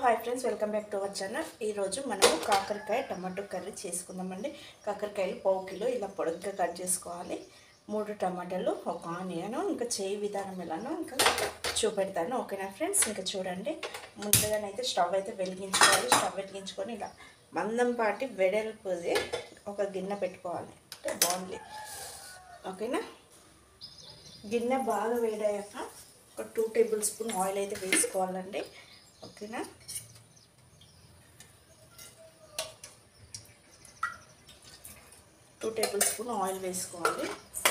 hi friends welcome back to our channel ఈరోజు మనము కాకరకాయ టమాటో కర్రీ చేసుకుందామండి కాకరకాయలు పావు కిలో ఇలా పొడుగ్గా కట్ చేసుకోవాలి మూడు టమాటాలు ఒక ఆనియన్ ఇంకా చేయి విధానం ఎలానో ఇంకా చూపెడతాను ఓకేనా ఫ్రెండ్స్ ఇంకా చూడండి ముందుగానైతే స్టవ్ అయితే వెలిగించుకోవాలి స్టవ్ వెలిగించుకొని ఇలా మందం పాటి వెడల్పుది ఒక గిన్నె పెట్టుకోవాలి అంటే బాగుంది ఓకేనా గిన్నె బాగా వేడయ్యాక ఒక టూ టేబుల్ స్పూన్ ఆయిల్ అయితే వేసుకోవాలండి ఓకేనా టూ టేబుల్ స్పూన్ ఆయిల్ వేసుకోవాలి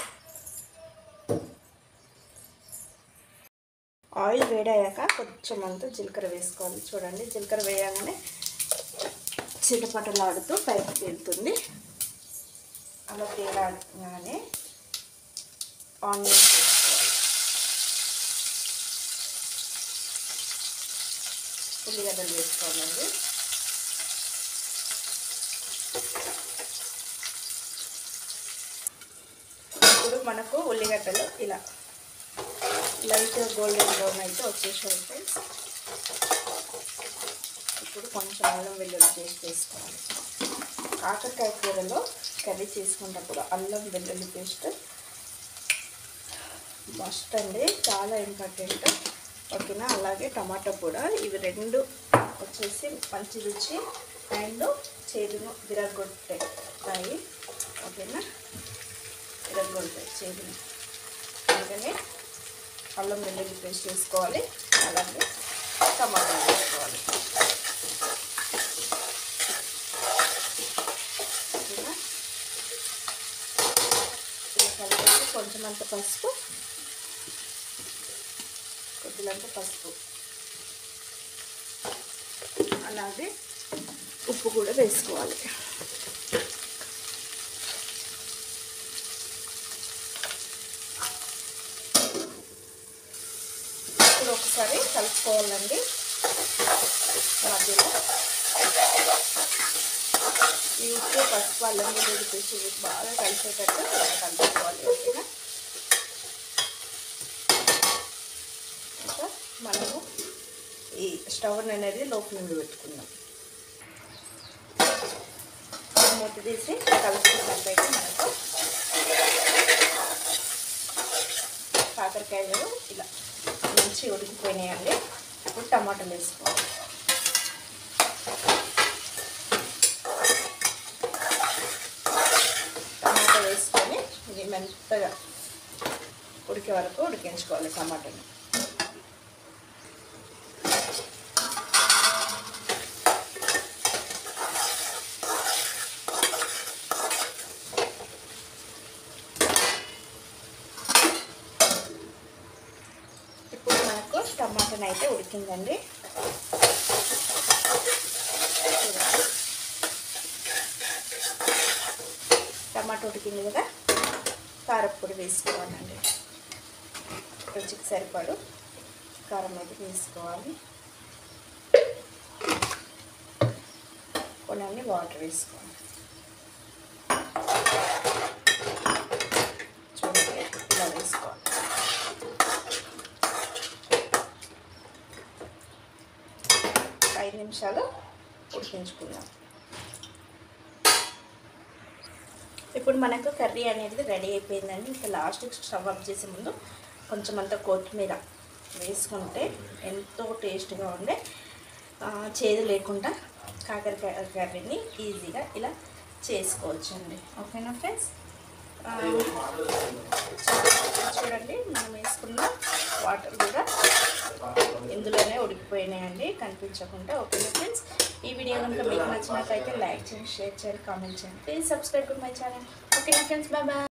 ఆయిల్ వేడయ్యాక కొంచెం అంతా జీలకర్ర వేసుకోవాలి చూడండి జీలకర్ర వేయగానే చిటపటలాడుతూ పైకి వెళ్తుంది అలా తేలాగానే ఆనియన్స్ వేసుకోవాలి ఉల్లిగడ్డలు వేసుకోవాలండి ఇప్పుడు మనకు ఉల్లిగడ్డలు ఇలా లైట్ గోల్డెన్ బ్రౌన్ అయితే వచ్చేసి ఉంటాయి ఇప్పుడు కొంచెం అల్లం వెల్లుల్లి పేస్ట్ వేసుకోవాలి కాకరకాయ కూరలో కర్రీ చేసుకున్నప్పుడు అల్లం వెల్లుల్లి పేస్ట్ మస్ట్ అండి చాలా ఇంపార్టెంట్ ఓకేనా అలాగే టమాటో కూడా ఇవి రెండు వచ్చేసి మంచి రుచి అండ్ చేదును విరగొట్టాయి ఓకేనా విరగొడతాయి చేదును అందుకని అల్లం వెల్లుల్లి పేస్ట్ వేసుకోవాలి అలాగే టమాటా వేసుకోవాలి ఓకేనా ఇలా కలిపి కొంచెం అంత పసుపు కొద్దిలంత పసుపు అలాగే ఉప్పు కూడా వేసుకోవాలి ఇప్పుడు ఒకసారి కలుపుకోవాలండి మధ్యలో ఈ ఉప్పు పసుపు అల్లం వెల్లుల్లి పేస్ట్ బాగా కలిసేటట్టు కలుపుకోవాలి ఓకేనా ఇంకా మనము ఈ స్టవ్ అనేది లోపల నుండి పెట్టుకుందాం మూత తీసి కలుపుకున్నట్లయితే మనకు కాకరకాయలు ఇలా మంచి ఉడికిపోయినాయండి ఇప్పుడు టమాటాలు వేసుకోవాలి టమాటా వేసుకొని ఇది మెత్తగా ఉడికే వరకు ఉడికించుకోవాలి టమాటాని ఇప్పుడు మనకు టమాటాని అయితే ఉడికిందండి టమాటా ఉడికింది కదా కారప్పొడి వేసుకోవాలండి రుచికి సరిపడు కారం అయితే వేసుకోవాలి కొన్ని వాటర్ వేసుకోవాలి చూడండి ఇలా వేసుకోవాలి ఐదు నిమిషాలు ఉడికించుకుందాం ఇప్పుడు మనకు కర్రీ అనేది రెడీ అయిపోయిందండి ఇంకా లాస్ట్ స్టవ్ ఆఫ్ చేసే ముందు కొంచెం అంత కొత్తిమీర వేసుకుంటే ఎంతో టేస్ట్గా ఉండే చేదు లేకుండా కాకరకాయ కర్రీని ఈజీగా ఇలా చేసుకోవచ్చండి ఓకేనా ఫ్రెండ్స్ చూడండి మనం వేసుకున్న వాటర్ కూడా ఇందులోనే ఉడికిపోయినాయండి కనిపించకుండా ఓకేనా ఫ్రెండ్స్ ఈ వీడియో కనుక మీకు నచ్చినట్లయితే లైక్ చేయండి షేర్ చేయండి కామెంట్ చేయండి please subscribe to my channel ఓకేనా ఫ్రెండ్స్ బాయ్ బాయ్